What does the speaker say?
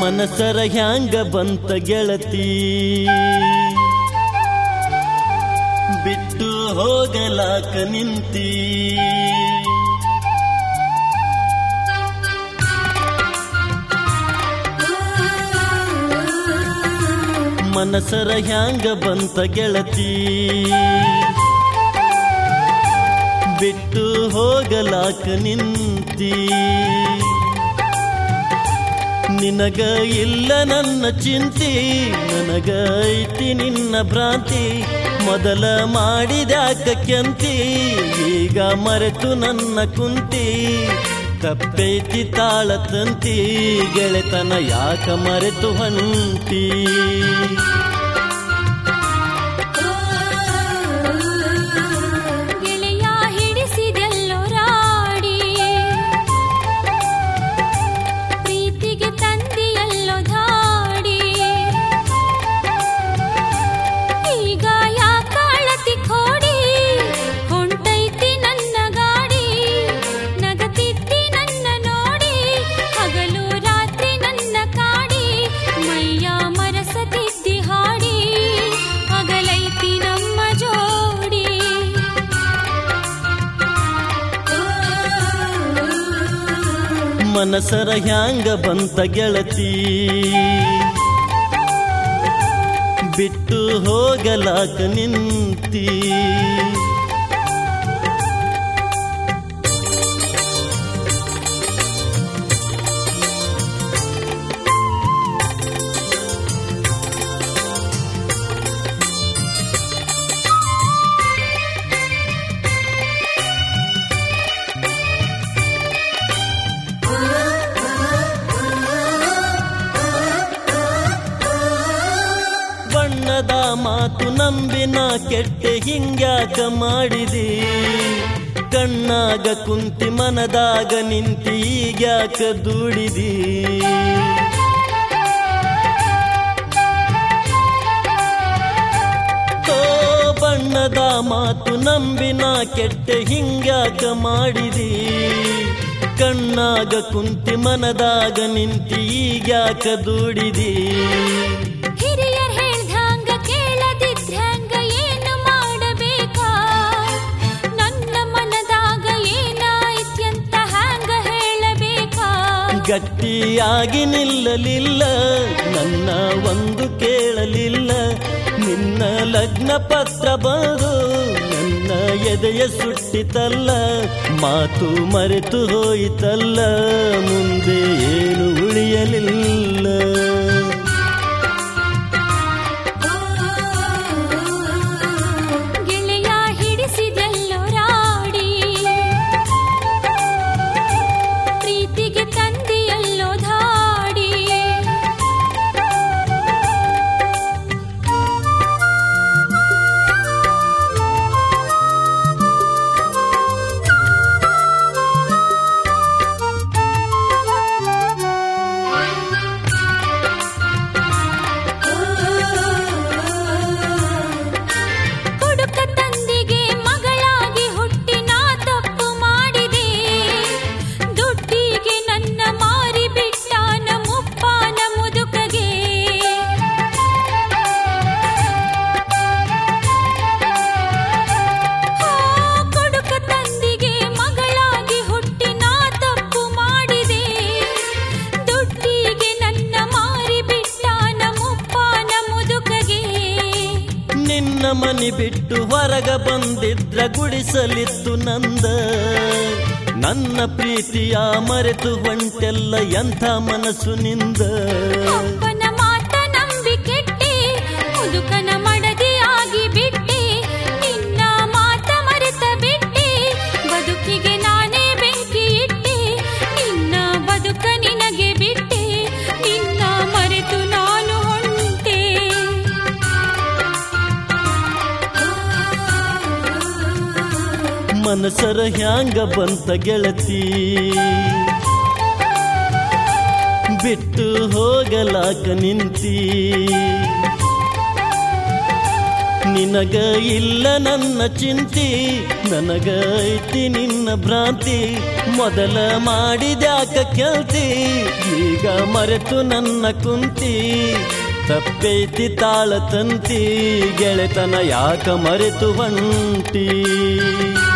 ಮನಸರ ಹ್ಯಾಂಗ ಬಂತ ಗೆಳತಿ ಬಿಟ್ಟು ಹೋಗಲಾಕ ನಿಂತಿ ಮನಸರ ಹ್ಯಾಂಗ ಬಂತ ಗೆಳತಿ ಬಿಟ್ಟು ಹೋಗಲಾಕ ನಿಂತಿ ನಿನಗ ಇಲ್ಲ ನನ್ನ ಚಿಂತಿ ನನಗ ಐತಿ ನಿನ್ನ ಭ್ರಾಂತಿ ಮೊದಲ ಮಾಡಿದ್ಯಾಕ ಕೆಂತಿ ಈಗ ಮರೆತು ನನ್ನ ಕುಂತಿ ತಪ್ಪೈತಿ ತಾಳ ತಂತಿ ಗೆಳೆತನ ಯಾಕ ಮರೆತು ಹೊಂಟಿ ಗೆಳೆಯ ಹಿಡಿಸಿದೆಲ್ಲೋ ರಾಡಿ ಪ್ರೀತಿಗೆ ತಂದಿಯಲ್ಲೋ ಧಾಡಿ ಈಗ ಯಾಕಾಳತಿ ಕೋಡಿ ಹೊಂಟೈತಿ ನನ್ನ ಗಾಡಿ ನಗತಿದ್ದಿ ನನ್ನ ನೋಡಿ ಹಗಲು ರಾತ್ರಿ ನನ್ನ ಕಾಡಿ ಮೈಯ ಮರಸತಿದ್ದಿ ಹಾಡಿ ಹಗಲೈತಿ ನಮ್ಮ ಜೋಡಿ ಮನಸರ ಹ್ಯಾಂಗ ಬಂತ ಗೆಳತಿ ಬಿಟ್ಟು ಹೋಗಲಾಕ ನಿಂತಿ ಬಣ್ಣದ ಮಾತು ನಂಬಿನ ಕೆಟ್ಟೆ ಹಿಂಗ್ಯಾಕ ಮಾಡಿದಿ ಕಣ್ಣಾಗ ಕುಂತಿ ಮನದಾಗ ನಿಂತಿ ಈಗ್ಯಾಕ ದುಡಿದಿ ಓ ಬಣ್ಣದ ಮಾತು ನಂಬಿನ ಕೆಟ್ಟೆ ಹಿಂಗ್ಯಾಕ ಮಾಡಿದಿ ಕಣ್ಣಾಗ ಕುಂತಿ ಮನದಾಗ ನಿಂತಿ ಈಗ್ಯಾಕ ದುಡಿದಿ ಹಿರಿಯರ್ ಹೇಳ್ದಂಗ ಕೇಳದಿದ್ರಂಗ ಏನು ಮಾಡಬೇಕಾ ನನ್ನ ಮನದಾಗ ಏನಾಯ್ತ್ಯಂತ ಹ್ಯಾಂಗ ಹೇಳಬೇಕಾ ಗಟ್ಟಿಯಾಗಿ ನಿಲ್ಲಲಿಲ್ಲ ನನ್ನ ಒಂದು ಕೇಳಲಿಲ್ಲ ನಿನ್ನ ಲಗ್ನ ಪತ್ರ ಬಂದು ನನ್ನ ಎದೆಯ ಸುಟ್ಟಿತಲ್ಲ ಮಾತು ಮರೆತು ಹೋಯಿತಲ್ಲ ಮುಂದೆ ಏನು ಉಳಿಯಲಿಲ್ಲ ಗೆಳೆಯ ಹಿಡಿಸಿದೆಲ್ಲೋ ರಾಡಿ ಪ್ರೀತಿಗೆ ತಂದಿಯಲ್ಲೋ ಧಾಡಿ ಕುಡುಕ ತಂದಿಗೆ ಮಗಳಾಗಿ ಹುಟ್ಟಿ ನಾ ತಪ್ಪು ಮಾಡಿದೆ ದುಡ್ಡಿಗೆ ನನ್ನ ಮಾರಿ ಬಿಟ್ಟಾನ ಮುಪ್ಪಾನ ಮುದುಕಗೆ ಆ, ಕುಡುಕ ತಂದಿಗೆ ಮಗಳಾಗಿ ಹುಟ್ಟಿ ನಾ ತಪ್ಪು ಮಾಡಿದೆ ದುಡ್ಡಿಗೆ ನನ್ನ ಮಾರಿ ಬಿಟ್ಟಾನ ಮುಪ್ಪಾನ ಮುದುಕಗೆ ನಿನ್ನ ಮನೆ ಬಿಟ್ಟು ಹೊರಗ ಬಂದಿದ್ರ ಗುಡಿಸಲಿತ್ತು ನಂದ ನನ್ನ ಪ್ರೀತಿಯ ಮರೆತು ಹೊಂಟೆಲ್ಲ ಎಂಥ ಮನಸ್ಸು ನಿಂದ ಅಪ್ಪನ ಮಾತ ನಂಬಿ ಕೆಟ್ಟಿ ಮುದುಕನ ಮಡದಿ ಆಗಿ ಬಿಟ್ಟಿ ನಿನ್ನ ಮಾತ ಮರೆತ ಬಿಟ್ಟಿ ಬದುಕಿಗೆ ನಾನೇ ಬೆಂಕಿ ಇಟ್ಟಿ ನಿನ್ನ ಬದುಕ ನಿನಗೆ ಬಿಟ್ಟಿ ನಿನ್ನ ಮರೆತು ನಾನು ಹೊಂಟೆ ಮನಸರ ಹ್ಯಾಂಗ ಬಂತ ಗೆಳತಿ ಬಿಟ್ಟು ಹೋಗಲಾಕ ನಿಂತಿ ನಿನಗ ಇಲ್ಲ ನನ್ನ ಚಿಂತಿ ನನಗ ಐತಿ ನಿನ್ನ ಭ್ರಾಂತಿ ಮೊದಲ ಮಾಡಿದ್ಯಾಕ ಕೆಲ್ತಿ ಈಗ ಮರೆತು ನನ್ನ ಕುಂತಿ ತಪ್ಪೈತಿ ತಾಳ ತಂತಿ ಗೆಳೆತನ ಯಾಕ ಮರೆತು ಹೊಂಟಿ